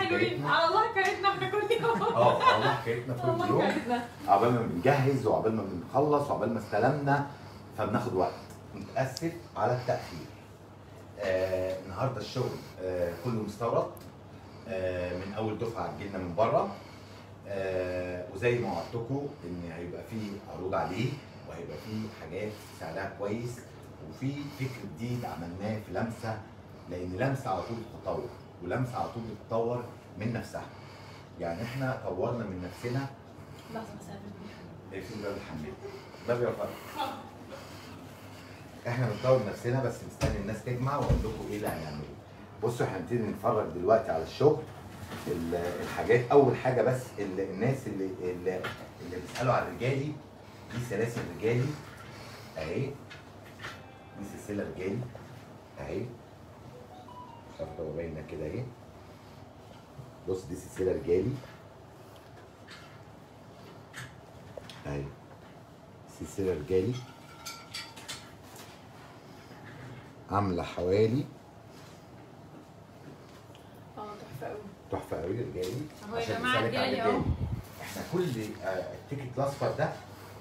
حلوين حكايتنا على الله حكايتنا احنا كل يوم اه والله حكايتنا على كل الله يوم حكايتنا عقبال ما بنجهز وعقبال ما بنخلص وعقبال ما استلمنا فبناخد وقت متاسف على التاخير آه النهارده الشغل آه كله مستورد آه من اول دفعه هتجيلنا من بره آه وزي ما وعدتكم ان هيبقى فيه عروض عليه وهيبقى فيه حاجات سعرها كويس وفي فكر جديد عملناه في لمسه لان لمسه على طول بتتطور ولمسه على طول بتتطور من نفسها يعني احنا طورنا من نفسنا لحظه بس قبل ايه في باب الحمام باب يا فرق احنا بنطور نفسنا بس مستني الناس تجمع واقول لكم ايه اللي هنعمله بصوا احنا هنبتدي نتفرج دلوقتي على الشغل ال- الحاجات اول حاجه بس ال- الناس اللي اللي, اللي بيسالوا على الرجالي دي سلاسل رجالي اهي دي سلسله رجالي اهي مش عارف لو باينه كده اهي بص دي سلسله رجالي اهي سلسله رجالي عامله حوالي اه تحفه قوي تحفه قوي رجالي أهو يا عشان جماعة نسألك على رجالي أهو. احنا كل آه، التيكت الاصفر ده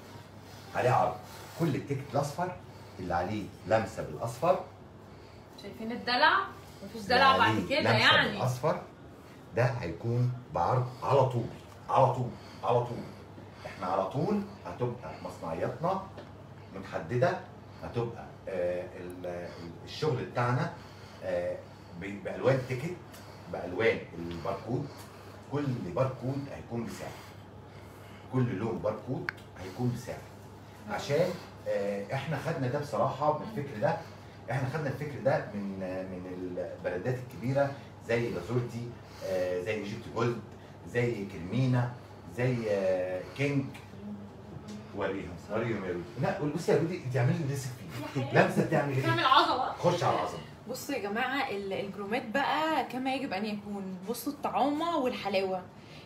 عليه عرض كل التيكت الاصفر اللي عليه لمسه بالاصفر شايفين الدلع مفيش اللي دلع بعد عليه كده لمسة يعني بالاصفر ده هيكون بعرض على طول على طول على طول احنا على طول هتبقى مصنعياتنا متحدده هتبقى آه ال- ال- الشغل بتاعنا آه ب- بالوان تيكت بالوان الباركود كل باركود هيكون بسعر كل لون باركود هيكون بسعر عشان آه، احنا خدنا ده بصراحه من الفكر ده احنا خدنا الفكر ده من آه، من البلدات الكبيره زي لازورتي آه، زي ايجيبت جولد زي كرمينا زي آه، كينج وريهم وريهم يا رودي لا بصي يا رودي انت اعملي اللي نفسك فيه لمسه تعمل تعمل ايه؟ عظمه خش على العظمه بصوا يا جماعه ال- الجرومات بقى كما يجب ان يكون بصوا الطعامه والحلاوه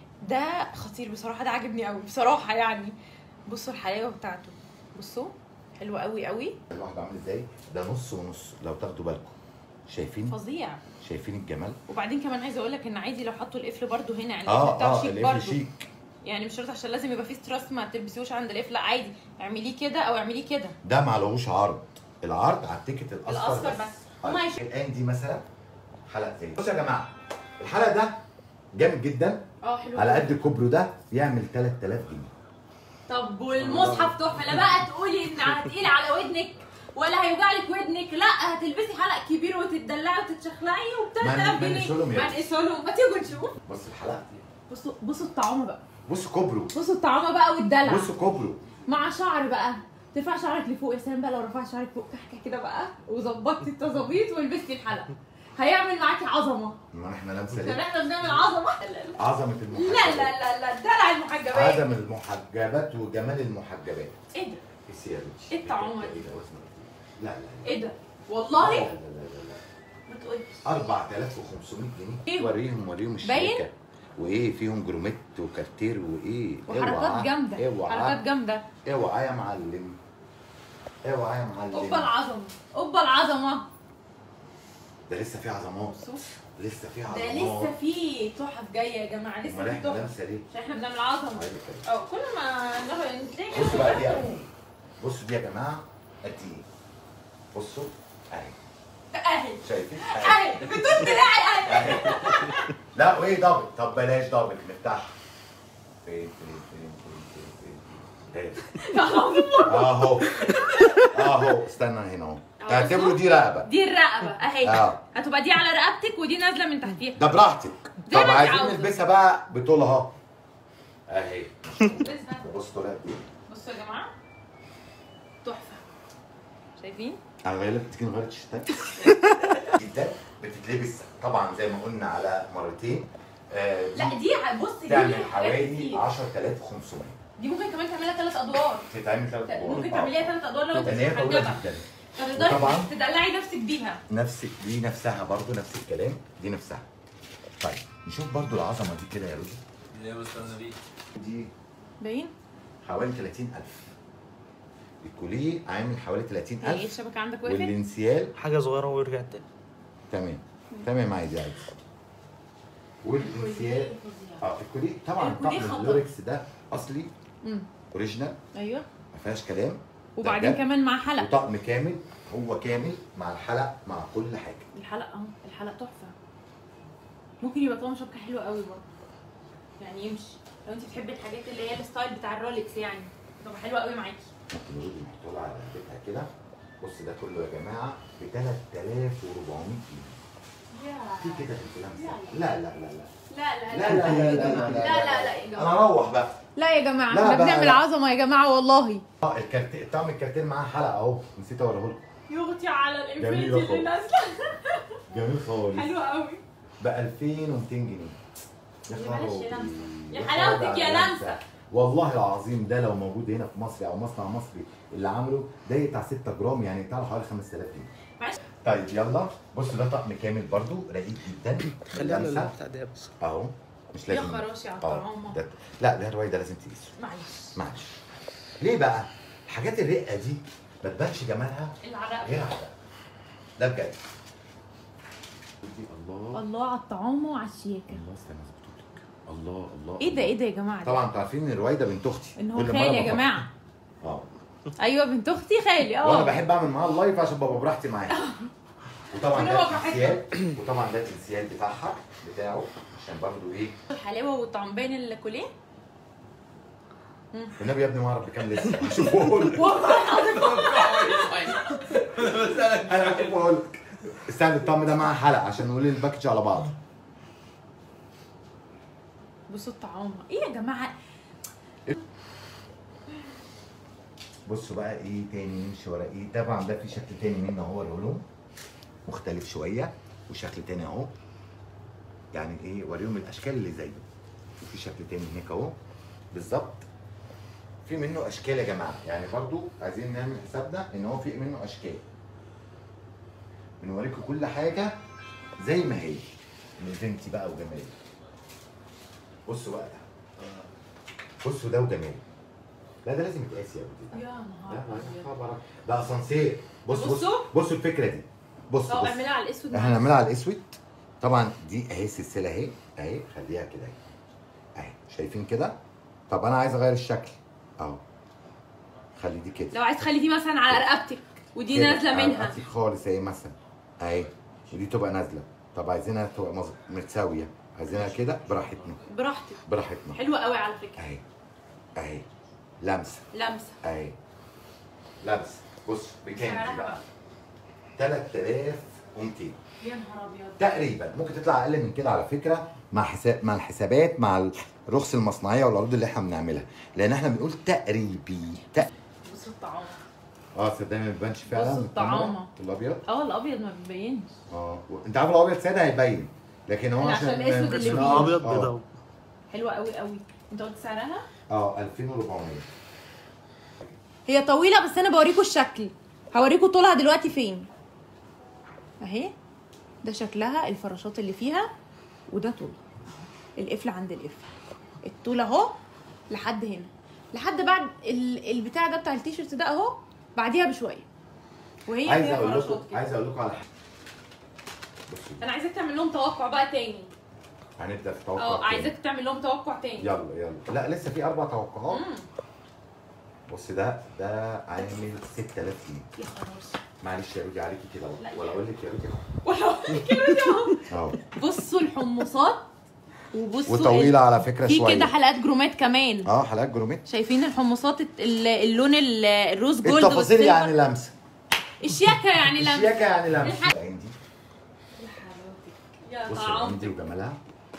ده خطير بصراحه ده عاجبني قوي بصراحه يعني بصوا الحلاوه بتاعته بصوا حلوه قوي قوي الواحد عامل ازاي؟ ده نص ونص لو تاخدوا بالكم شايفين فظيع شايفين الجمال؟ وبعدين كمان عايزه اقول لك ان عادي لو حطوا القفل برده هنا يعني اه القفل بتاعه اه شيك القفل برده شيك يعني مش شرط عشان لازم يبقى فيه ستريس ما تلبسوش عند القفل لا عادي اعمليه كده او اعمليه كده ده معلهوش عرض العرض على التيكت الاصفر الأصفر بس. هما طيب، يش- الان دي مثلا حلقه زي بصوا يا جماعه الحلقه ده جامد جدا اه حلو على قد كوبرو ده يعمل 3000 جنيه طب والمصحف تحفه لا بقى تقولي ان هتقيل على ودنك ولا هيوجع لك ودنك لا هتلبسي حلق كبير وتتدلعي وتتشخلعي وب ما 3000 ما جنيه نقيسولهم يا ما نقيسولهم ما تيجوا نشوف بص الحلقه دي بصوا بصوا الطعامه بقى بص كوبرو بصوا الطعامه بقى والدلع بص كوبرو مع شعر بقى ترفع شعرك لفوق يا سلام بقى لو رفعت شعرك فوق كحكه كده بقى وظبطتي التظابيط ولبستي الحلقه هيعمل معاكي عظمه ما احنا لابسه عشان ليه احنا بنعمل عظمه لا لا عظمه لا المحجبات لا لا لا دلع المحجبات عظم المحجبات وجمال المحجبات ايه ده بس يا روتش إيه الطعامة دي؟ ايه ده واسمه لا لا ايه ده لا والله لا لا لا لا ما تقوليش 4500 جنيه إيه؟ وريهم وريهم باين؟ الشركه وايه فيهم جروميت وكارتير وايه وحركات اوعى، جامده اوعى حركات جامده اوعى يا معلم اوعى يا معلم اوبا العظمه اوبا العظمه ده لسه في عظمات شوف لسه في ده عظمات لسه في تحف جايه يا جماعه لسه امال في احنا تحف لابسه ليه؟ عشان احنا بنعمل عظمه عادي كده. اه كل ما نلاقي نتلاقي بصوا بقى دي يا جماعة. بصوا دي يا جماعه قد ايه؟ بصوا اهي اهي شايفين؟ اهي اهي بدون دراعي اهي اهي لا وايه دبل طب بلاش دبل نفتحها فين فين فين فين فين فين فين اهو اهو استنى هنا اهو اعتبروا دي رقبه دي الرقبه اهي اه هتبقى دي على رقبتك ودي نازله من تحتيها ده براحتك زي ما طب انت عايزين عاوزة. نلبسها بقى بطولها اهي بص طولها قد ايه بصوا يا جماعه تحفه شايفين انا غير لك تيجي نغير التيشيرتات جدا بتتلبس طبعا زي ما قلنا على مرتين آه دي لا دي بص دي تعمل حاجات حوالي كتير. 10500 دي ممكن كمان تعملها ثلاث ادوار تتعمل ثلاث ادوار ممكن تعمليها ثلاث ادوار لو انت لان مش هي طويله محجبه جدا فتقدري وطبعاً- تدلعي نفسك بيها نفس دي نفسها برضو نفس الكلام دي نفسها طيب نشوف برضو العظمه دي كده يا رودي ليه بستنى بيه؟ دي باين حوالي 30000 الكوليه عامل حوالي ايه 30000 الشبكه عندك وقفت والانسيال حاجة صغيرة ورجعت تاني تمام تمام عادي عادي والانسيال اه الكوليه طبعا الكوليه طقم خطر. اللوركس ده اصلي مم. اوريجينال ايوه ما فيهاش كلام وبعدين ده- كمان مع حلق وطقم كامل هو كامل مع الحلق مع كل حاجه الحلق اهو الحلق تحفه ممكن يبقى طعم شبكه حلوه قوي برضه يعني يمشي لو انت بتحبي الحاجات اللي هي الستايل بتاع الرولكس يعني تبقى حلوه قوي معاكي ممكن نقول نحطه لها على بيتها كده بص ده كله يا جماعه ب 3400 جنيه في كده في الفلانسة لا لا لا لا لا لا لا لا لا لا لا لا لا يا جماعه انا اروح بقى لا يا جماعه لا احنا بقى، بنعمل لا. عظمه يا جماعه والله اه الكارتين طعم الكارتين معاه حلقه اهو نسيت اوريه لكم يغطي على جميلة الانفينيتي اللي خالص. نازله جميل خالص حلوه قوي ب 2200 جنيه يا يا معلش يا خرابي. لمسة. يا يا حلاوتك خرابي يا على لمسة. والله العظيم ده لو موجود هنا في مصر او مصنع مصري اللي عمله ده بتاع 6 جرام يعني بتاع له حوالي 5000 جنيه معلش. طيب يلا بص ده طقم كامل برضو رقيق جدا خليها على لمسة. البتاع ده بس اهو مش يا لازم خراشي على اه الطعام ده لا ده الرواية ده لازم تقيسه معلش معلش ليه بقى؟ الحاجات الرقة دي ما تبانش جمالها العرق غير على ده ده بجد الله الله على الطعام وعلى الشياكه الله استنى اظبطهولك الله الله ايه ده ايه ده يا جماعه ده؟ طبعا انتوا عارفين ان الروايده بنت اختي ان هو كل مرة خالي يا بفكر. جماعه اه ايوه بنت اختي خالي اه وانا بحب اعمل معاها اللايف عشان ببقى براحتي معاها وطبعا كلنا ده براحتنا. الانسيال وطبعا ده الانسيال بتاعها بتاعه عشان برضه ايه الحلاوه والطعم باين الكوليه والنبي يا ابني ما اعرف بكام لسه هشوف واقول لك انا هشوف واقول لك استنى الطقم ده معاه حلقه عشان نقول الباكج على بعض بصوا الطعام ايه يا جماعه بصوا بقى ايه تاني نمشي ورا ايه طبعا ده في شكل تاني منه هو العلوم مختلف شويه وشكل تاني اهو يعني ايه وريهم الاشكال اللي زيه وفي شكل تاني هناك اهو بالظبط في منه اشكال يا جماعه يعني برضو عايزين نعمل حسابنا ان هو في منه اشكال بنوريكم كل حاجه زي ما هي من بنتي بقى وجمالي بصوا بقى ده بصوا ده وجمالي لا ده لازم يتقاس يا ابني يا لا نهار ما أبيض. خبرك ده اسانسير بص بص بصوا. بصوا الفكره دي بص اه بص اعملها على الاسود احنا هنعملها على الاسود طبعا دي اهي السلسله اهي اهي خليها كده اهي اهي شايفين كده طب انا عايز اغير الشكل اهو خلي دي كده لو عايز تخلي دي مثلا على رقبتك ودي كده. نازله على منها رقبتي خالص اهي مثلا اهي ودي تبقى نازله طب عايزينها تبقى مز- متساويه عايزينها كده براحتنا براحتك براحتنا حلوه قوي على فكره اهي اهي لمسه لمسه اهي لمسه بص بكام دي سعرها بقى بقى 3200 يا نهار ابيض تقريبا ممكن تطلع اقل من كده على فكره مع حساب مع الحسابات مع الرخص المصنعيه والعروض اللي احنا بنعملها لان احنا بنقول تقريبي تق... بصوا الطعام اه صدقني ما بيبانش فعلا بص من الكاميرا. الطعامة. الابيض اه الابيض ما بيبينش اه و- انت عارف الابيض ساده هيبين لكن هو لا، عشان عشان الأسود اللي عشان- فيه. آه، ابيض آه. بيضاوي حلوه قوي قوي انت قلت سعرها اه 2400 هي طويله بس انا بوريكم الشكل هوريكم طولها دلوقتي فين اهي ده شكلها الفراشات اللي فيها وده طولها القفل عند القفل الطول اهو لحد هنا لحد بعد ال- البتاع ده بتاع التيشيرت ده اهو بعديها بشويه وهي عايز فيها اقول فراشات لكم كده عايز اقول لكم على حاجه بصوا انا عايزاك تعمل لهم توقع بقى تاني هنبدا في توقع اه تاني. عايزاك تعمل لهم توقع تاني يلا يلا لا لسه في اربع توقعات مم. بص ده ده عامل 6000 جنيه يا خلاص معلش يا رودي عليكي كده لا اهو ولا يا- اقول لك يا رودي ولو اهو بصوا الحمصات وبصوا وطويله على فكره في شويه كده حلقات جرومات كمان اه حلقات جروميت شايفين الحمصات الت- ال- اللون ال- الروز جولد التفاصيل والسيلفر؟ يعني لمسه الشياكه يعني لمسه الشياكه يعني لمسه الح- العين دي يا بص العين دي وجمالها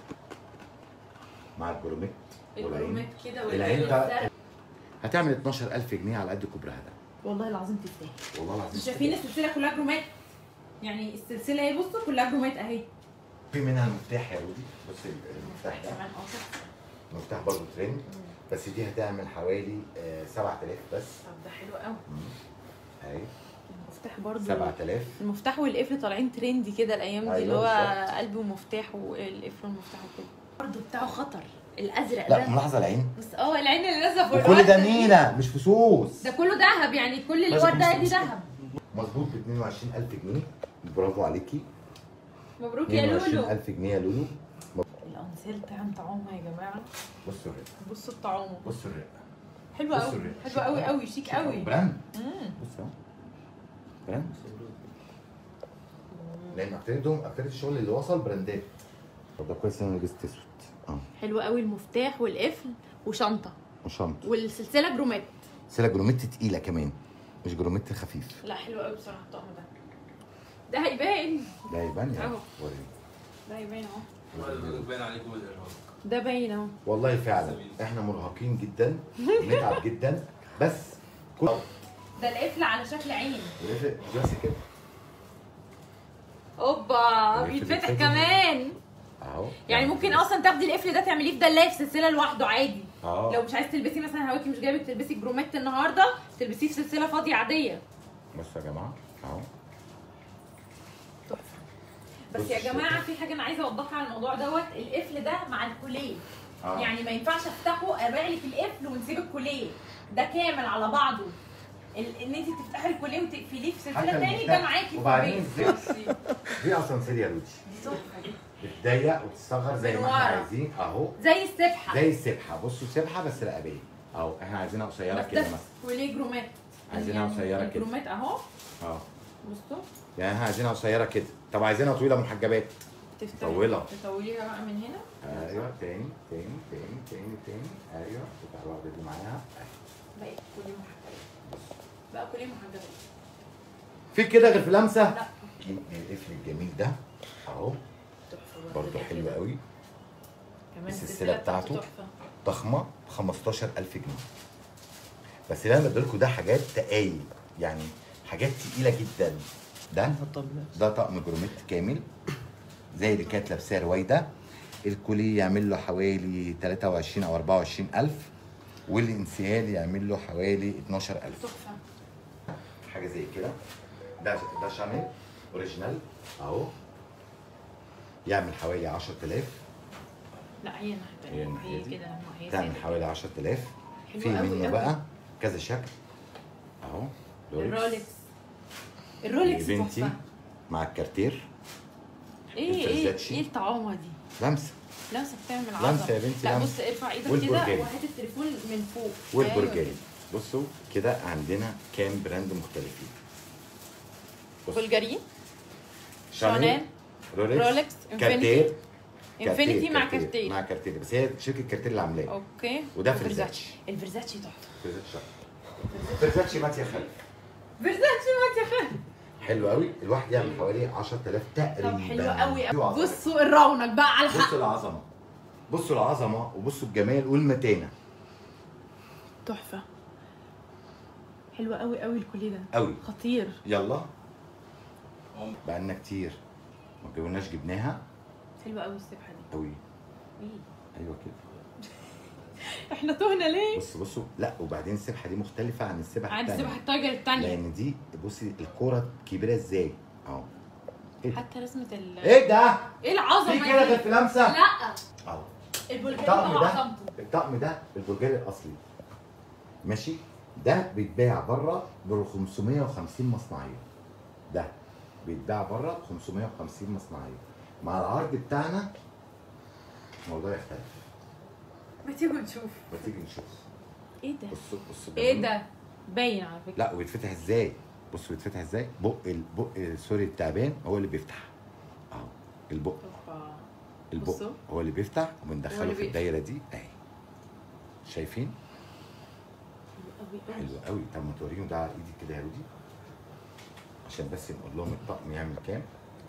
مع الجروميت الجرومات والعين كده العين واللون ده الزرق. هتعمل 12000 جنيه على قد كوبرها ده والله العظيم تستاهل والله العظيم شايفين السلسله كلها جرومات يعني السلسله اهي بصوا كلها جرومات اهي في منها المفتاح يا رودي بص المفتاح ده كمان اه صح. المفتاح برضه ترند بس دي هتعمل حوالي آه، 7000 بس طب ده حلو قوي اهي المفتاح برضو 7000 المفتاح والقفل طالعين ترندي كده الايام دي أيوة اللي هو بالظبط. قلب ومفتاح والقفل والمفتاح وكده برضو بتاعه خطر الازرق لا ده ملاحظه العين بس اه العين اللي نازله فوق وكل ده الورد دي. مينا مش فصوص ده كله ذهب يعني كل اللي بس ورد ده بس- دي بس- ذهب مظبوط ب 22000 جنيه برافو عليكي مبروك يا لولو 22000 جنيه يا لولو سلسله عن طعامها يا جماعه بصوا الرقه بصوا الطعام بصوا الرقه حلوه بصوا قوي الرقة. حلوه قوي قوي شيك قوي براند مم. بص اهو براند لان اكترتهم اكتر الشغل اللي وصل براندات طب ده كويس ان انا لبست اسود اه حلوه قوي المفتاح والقفل وشنطه وشنطه والسلسله جرومات سلة جروميت تقيله كمان مش جروميت خفيف لا حلوه قوي بصراحه الطقم ده ده هيبان ده يبان يعني أهو. وريني. ده هيبان اهو باين عليكم الارهاق ده باين اهو والله فعلا احنا مرهقين جدا بنتعب جدا بس كل ده القفل على شكل عين ونفرق بس كده اوبا القفل بيتفتح بيتفتح. كمان اهو يعني ممكن اصلا تاخدي القفل ده تعمليه في دلايه في سلسله لوحده عادي اه لو مش عايز تلبسي مثلا هواكي مش جايبك تلبسي جرومات النهارده تلبسيه في سلسله فاضيه عاديه بصوا يا جماعه اهو بس بص يا الشكل. جماعه في حاجه انا عايزه اوضحها على الموضوع دوت القفل ده مع الكوليه اه يعني ما ينفعش افتحه ابيع لك القفل ونسيب الكوليه ده كامل على بعضه ال- ان انت تفتحي الكوليه وتقفليه في سلسله حتى تاني المفتاح. ده معاكي في وبعدين البيت الزيت. دي اسانسير يا رودي دي تحفه دي بتضيق وتصغر زي من ما احنا ورا. عايزين اهو زي السبحه زي السبحه بصوا سبحه بس رقبيه اهو احنا عايزينها قصيره بس كده ده مثلا كوليه جرومات عايزينها يعني قصيرة كده. الجرومات اهو اه بصوا يعني احنا عايزينها قصيره كده طب عايزينها طويله محجبات تفتحي طويلة. تطوليها بقى من هنا ايوه تاني تاني تاني تاني تاني ايوه بتاع الواحده دي معاها بقت كوليه محجبات بقى كوليه محجبات في كده غير في لمسه لا القفل الجميل ده اهو تحفه برضه حلو قوي كمان السلسلة بتاعته. تحفه ضخمه ب 15000 جنيه بس اللي انا بديلكوا ده حاجات تقايل يعني حاجات تقيله جدا ده ده طقم جروميت كامل زي اللي كانت لابساه رويده الكوليه يعمل له حوالي 23 او 24 الف والانسيال يعمل له حوالي 12000 تحفه حاجه زي كده ده ده شانيل اوريجينال اهو يعمل حوالي 10000 لا هي الناحيه هي التانيه الناحية هي دي. كده هي تعمل سادة. حوالي 10000 حلوة في أوي منه أوي. بقى كذا شكل اهو الرولكس الرولكس بنتي تحفه مع الكارتير ايه ايه الفرزاتشي. ايه الطعامه دي لمسه لمسه بتعمل عظمه لمسه يا بنتي لا لمسه بص ارفع ايدك كده والبرجري. وهات التليفون من فوق والبرجري أيوة. بصوا كده عندنا كام براند مختلفين بص بلجاري شانيل شانيل رولكس, رولكس كارتير انفينيتي كارتير، مع كارتير، كارتير مع كارتير بس هي شركه كارتير اللي عاملاه اوكي وده وفرزاتشي. فرزاتشي. الفرزاتشي تحفه فرزاتشي فرزاتشي مات يا خالد فرزاتشي ما تخاف حلو قوي الواحد يعمل حوالي 10000 تقريبا طب حلو قوي دي وعظمة. بصوا الرونق بقى على الحق بصوا العظمه بصوا العظمه وبصوا الجمال والمتانه تحفه حلوه قوي قوي الكوليه ده قوي خطير يلا بقالنا كتير ما جبناش جبناها حلوه قوي السبحه دي قوي إيه؟ ايوه كده احنا تهنا ليه بص بصوا لا وبعدين السبحه دي مختلفه عن السبحه عند التانية سبحه التايجر التانية لان دي بصي الكوره كبيره ازاي اهو ايه ده حتى رسمه ال ايه ده ايه العظمه في كده غير دي في لمسه لا اهو البلجاري الطقم ده ده عظمته الطقم ده البلجاري الاصلي ماشي ده بيتباع بره ب 550 مصنعيه ده بيتباع بره ب 550 مصنعيه مع العرض بتاعنا الموضوع يختلف ما تيجوا نشوف ما تيجي نشوف ايه ده بصوا بصوا ايه الجمال. ده باين على فكره لا وبيتفتح ازاي بصوا بيتفتح ازاي بق البق سوري التعبان هو اللي بيفتح اهو البق تحفه البق بصوا. هو اللي بيفتح هو وبندخله اللي في بيقفل. الدايره دي اهي شايفين حلو قوي حلو قوي طب ما توريهم ده على ايدي كده يا رودي عشان بس نقول لهم الطقم يعمل كام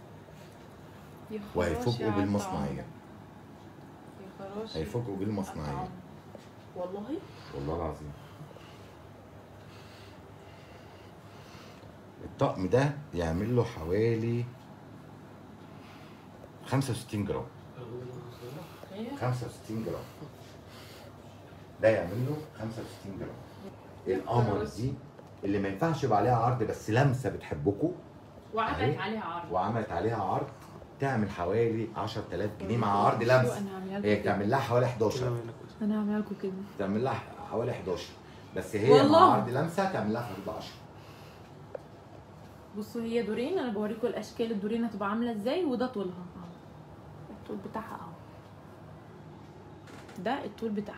يا خراشي وهيفوجئوا على بالمصنعيه الطعام. يا خراشي هيفوجئوا بالمصنعيه الطعام. والله والله العظيم الطقم ده يعمل له حوالي 65 جرام 65 جرام ده يعمل له 65 جرام القمر دي اللي ما ينفعش يبقى عليها عرض بس لمسه بتحبكم وعملت أهي. عليها عرض وعملت عليها عرض تعمل حوالي 10000 جنيه مع عرض أيوة، لمسه انا هعملها هي لكم كده بتعمل لها حوالي 11 انا هعملها لكم كده تعمل لها حوالي 11 بس هي والله. مع عرض لمسه تعمل لها في حدود 10 بصوا هي دورين انا بوريكم الاشكال الدورين هتبقى عامله ازاي وده طولها اهو الطول بتاعها اهو ده الطول بتاعها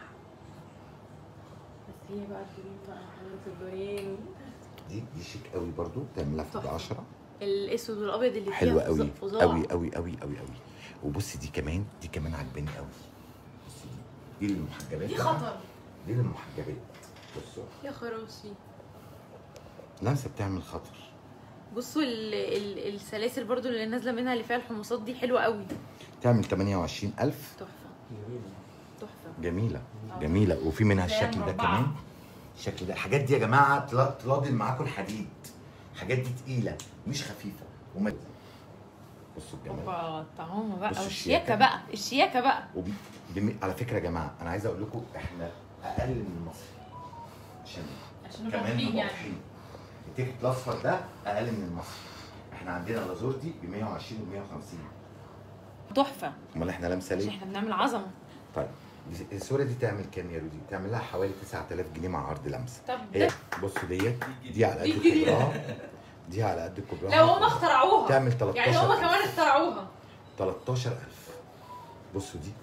بس هي بقى الدورين بقى حضرتك الدورين دي دي شيك قوي برضو تعملها في تحفة. 10 الاسود والابيض اللي حلوه فيها قوي فظاع. قوي قوي قوي قوي قوي وبصي دي كمان دي كمان عجباني قوي بصي دي دي للمحجبات دي بقى. خطر دي للمحجبات بصوا يا خراشي لمسه بتعمل خطر بصوا ال ال السلاسل برضو اللي نازله منها اللي فيها الحمصات دي حلوه قوي تعمل 28000 تحفه تحفه جميله جميله وفي منها زي الشكل ده المربعة. كمان الشكل ده الحاجات دي يا جماعه تلا- تلاضي معاكم الحديد الحاجات دي تقيله مش خفيفه وما بصوا الجمال اوبا الطعامه بقى بصوا والشياكه الشياكة. بقى الشياكه بقى وبي... بم... على فكره يا جماعه انا عايز اقول لكم احنا اقل من المصري عشان عشان نبقى كمان واضحين نبقى يعني واضحين التيكت الاصفر ده اقل من المصري احنا عندنا لازورتي ب 120 و 150 تحفه امال احنا لامسه عشان ليه؟ احنا بنعمل عظمه طيب دي- الصوره دي تعمل كام يا رودي؟ تعمل لها حوالي 9000 جنيه مع عرض لمسه طب هي ده بصوا ديت دي على قد دي الجديدة. كبرها دي على قد كبرها لو هم اخترعوها تعمل 13 يعني هم كمان اخترعوها 13000 بصوا دي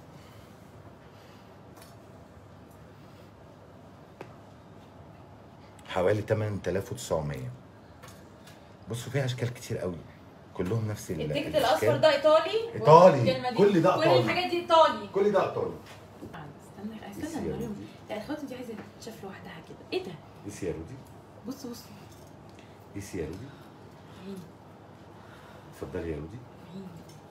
حوالي 8900 بصوا فيها اشكال كتير قوي كلهم نفس ال- التيكت الأشكال. الاصفر ده ايطالي إيطالي. والكلمة دي- كل ده كل إيطالي. الحاجات دي ايطالي كل ده ايطالي استنى بصي استنى يا نوريهم رودي لا الخواتم دي عايزه تتشاف لوحدها كده ايه ده قيسي يا رودي بص بص قيسي يا رودي عين اتفضلي يا رودي عين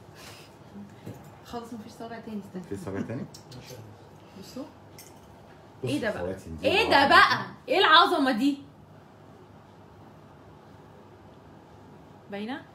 خلاص مفيش صابع تاني استنى في صبع تاني بصوا بصوا إيه ده بقى؟ الخواتم دي ايه ده بقى ايه العظمه دي باينه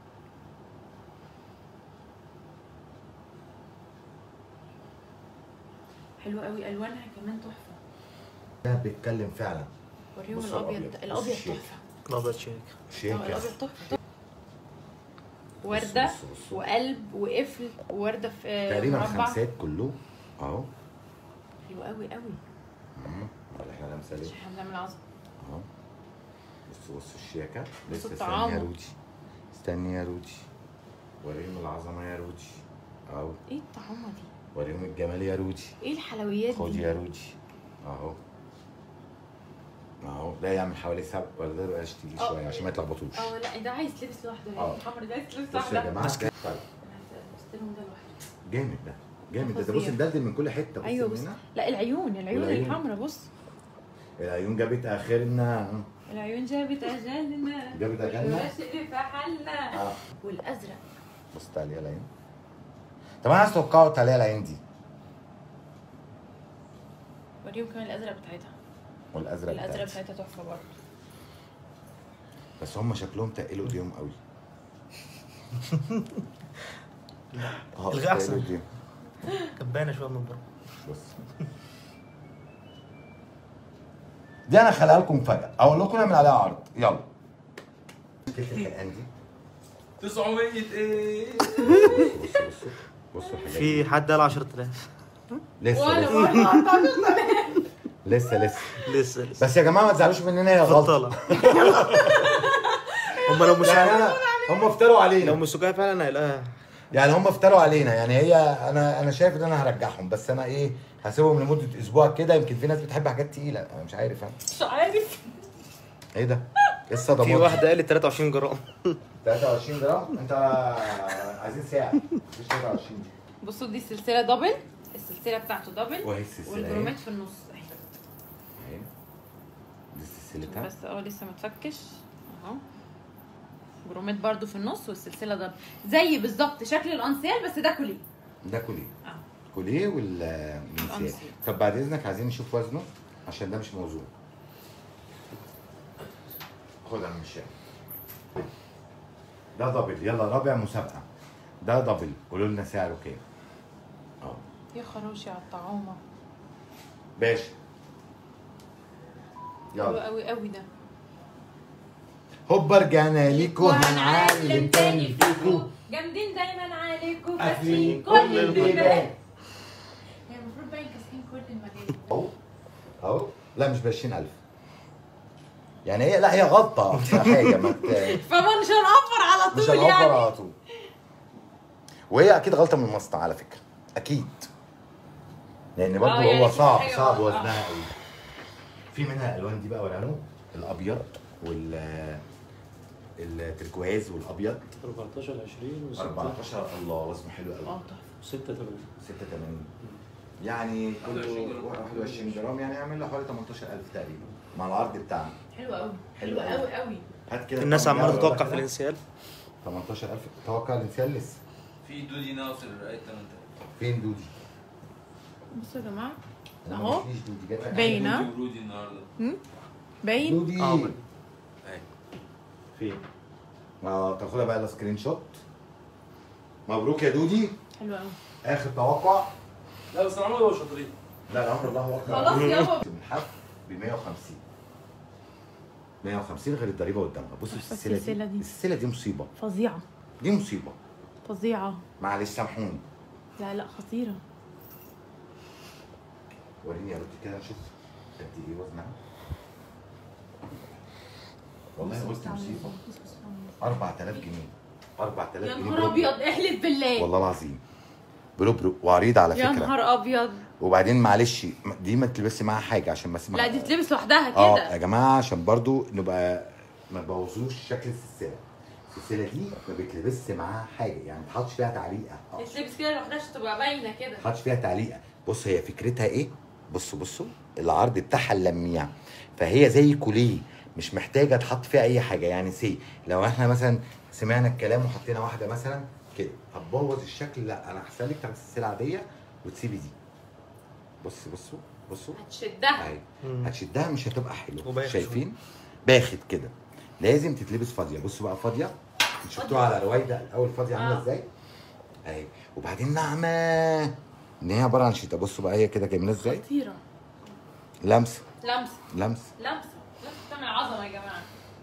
حلوه قوي الوانها كمان تحفه ده بيتكلم فعلا وريهم بصوا الابيض الأبيض. الابيض بصوا الشيك. تحفه الابيض شيك اه شيك الابيض تحفه تحفة. ورده بصوا بصوا. وقلب وقفل وورده في آه، تقريبا مربع خمسات كله اهو حلو قوي قوي مم. ولا احنا لامسه ليه عشان احنا بنعمل عظم اهو بصوا بصوا الشياكه بصوا لسه الطعام. استني يا رودي استني يا رودي وريهم العظمه يا رودي اهو ايه الطعامه دي وريهم الجمال يا رودي ايه الحلويات خد دي يا رودي اهو اهو ده يعمل حوالي سبع ولا ده بقى تقيل اه. شويه عشان ما يتلخبطوش اه لا ده عايز لبس لوحده اه. الحمر ده عايز لبس بصوا يا لوحده جماعه طيب انا عايزه استلم ده لوحده جامد ده جامد ده, ده فظيع. بص مدلدل من كل حته بص ايوه من بص هنا. لا العيون العيون والعيون. الحمراء بص العيون جابت اخرنا العيون جابت اجلنا جابت أجلنا؟ والرشق في حالنا اه والازرق بص عليها العين طب انا عايز توقعوا عليها العين دي وريهم كمان الازرق بتاعتها والازرق الازرق بتاعتي. بتاعتها تحفه برضه بس هم شكلهم تقلوا ايديهم قوي اه، الغي تقلوا أحسن. ايديهم. كبانه شويه من بره بص دي انا خليها لكم فجأة اقول لكم نعمل عليها عرض يلا كيف الحلقان دي 900 ايه بصوا بصوا بصوا الحاجات في دي. حد قال 10000 لسه وانا لسه برضه اعتقد لسه لسه لسه لسه بس يا جماعه ما تزعلوش مننا هي غلطه بطاله هم لو مش يعني انا هم افتروا لو علينا مش سجاية فعلا هيلاقيها يعني هم افتروا علينا يعني هي انا انا شايف ان انا هرجعهم بس انا ايه هسيبهم لمده اسبوع كده يمكن في ناس بتحب حاجات تقيله انا مش عارف انا مش عارف ايه ده؟ ايه الصدمات في دي؟ واحده قالت 23 جرام 23 جرام انت عايزين ساعه مفيش 23 دي بصوا دي السلسله دبل السلسله بتاعته دبل وهي السلسله والجرومات اهي في النص اهي اهي. دي سلسلتها بس اه لسه ما اتفكش اهو جرومات برضو في النص والسلسله دبل زي بالظبط شكل الانسيال بس ده كوليه ده كوليه اه كوليه والمنسيال الأنسيال. طب بعد اذنك عايزين نشوف وزنه عشان ده مش موزون خدها من الشارع ده دبل يلا رابع مسابقه ده دبل قولوا لنا سعره كام اه يا خروشي على الطعامه باشا حلو يلا قوي قوي ده هوبا رجعنا ليكوا هنعلم تاني فيكوا جامدين دايما عليكم قافلين فاتحين كل البيبان هي المفروض باين كاسرين كل المجال اهو اهو لا مش ب 20000 يعني هي لا هي غلطه في حاجه ما ت- فما مش هنقفر على مش طول هنوفر يعني على طول وهي اكيد غلطه من المصنع على فكره اكيد لان برضه آه، يعني هو في صعب حاجة صعب بقى. وزنها قوي في منها الالوان دي بقى ورانو الابيض وال التركواز والابيض 14 20 و 14 الله وزنه حلو قوي اه تحفه 86 86 يعني كله 21 جرام يعني يعمل له حوالي 18000 تقريبا مع العرض بتاعنا حلو قوي حلو حلو قوي قوي هات كده الناس كام عماله جرام تتوقع كده؟ في الانسيال 18000 توقع الانسان لسه في دودي ناصر رأيت 8000 فين دودي؟ بصوا يا جماعه أنا أهو. مفيش دودي جات لك باين. عندي ها؟ دودي ورودي النهارده باين دودي اه فين؟ اه تاخدها بقى السكرين شوت مبروك يا دودي حلو قوي اخر توقع لا بس العمر هو شاطرين لا الامر الله اكبر خلاص يابا بنحف ب 150 150 غير الضريبه والدمغه بصوا تحفة السلسله السلسلة دي دي. السلسله دي مصيبه فظيعه دي مصيبه فظيعه معلش سامحوني لا لا خطيره وريني يا روتي كده نشوف قد ايه وزنها والله قلت مصيبه 4000 جنيه 4000 يا جنيه نهار بربع. ابيض احلف بالله والله العظيم بربرو وعريض على يا فكره نهار ابيض وبعدين معلش دي ما تلبسي معاها حاجه عشان بس ما لا دي تلبس لوحدها اه كده يا جماعه عشان برضو نبقى ما نبوظوش شكل السلسله السلسله دي ما بيتلبسش معاها حاجه يعني ما تحطش فيها تعليقه آه. تلبس كده لوحدها عشان تبقى باينه كده ما تحطش فيها تعليقه بص هي فكرتها ايه بصوا بصوا العرض بتاعها اللميع فهي زي كوليه مش محتاجه تحط فيها اي حاجه يعني سي لو احنا مثلا سمعنا الكلام وحطينا واحده مثلا كده هتبوظ الشكل لا انا احسن لك تاخدي السلسله عاديه وتسيبي دي بص بصوا بصوا هتشدها اهي هتشدها مش هتبقى حلوه وباخد شايفين باخد كده لازم تتلبس فاضيه بصوا بقى فاضيه شفتوها على رويده الاول فاضيه عامله آه. ازاي اهي وبعدين ناعمه ان هي عباره عن شيتا بصوا بقى هي كده جايبينها ازاي خطيره لمسه لمسه لمسه لمسه لمسه بتعمل عظمه يا جماعه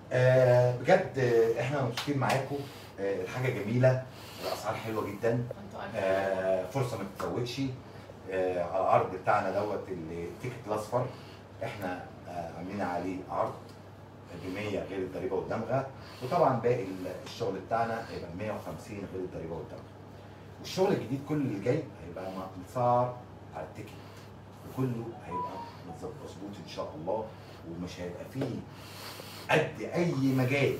آه بجد آه، احنا مبسوطين معاكم آه الحاجه جميله الاسعار حلوه جدا انتوا عارفين آه فرصه ما تتفوتش آه على العرض بتاعنا دوت التيكت الاصفر احنا آه عاملين عليه عرض ب 100 غير الضريبه والدمغه وطبعا باقي الشغل بتاعنا هيبقى 150 غير الضريبه والدمغه والشغل الجديد كل اللي جاي هيبقى متسعر على التيكت وكله هيبقى متظبط مظبوط ان شاء الله ومش هيبقى فيه قد اي مجال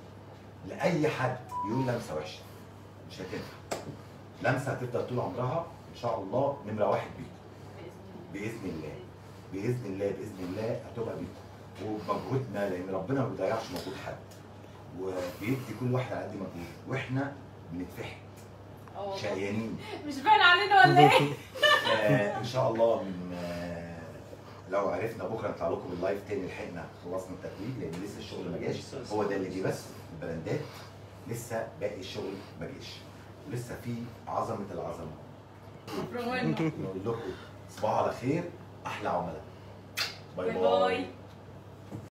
لاي حد يقول لمسه وحشه مش هتنفع لمسه هتفضل طول عمرها ان شاء الله نمره واحد بيكم باذن الله باذن الله باذن الله هتبقى بيكم وبمجهودنا لان ربنا ما بيضيعش مجهود حد وبيدي كل واحد على قد مجهوده واحنا بنتفحت اه والله. شقيانين مش باين علينا ولا ايه؟ آه ان شاء الله من آه لو عرفنا بكره نطلع لكم باللايف تاني لحقنا خلصنا التتويج لان لسه الشغل ما جاش هو ده اللي جه بس البراندات لسه باقي الشغل ما جاش ولسه في عظمه العظمه برافو نقول لكم تصبحوا على خير احلى عملاء باي باي باي باي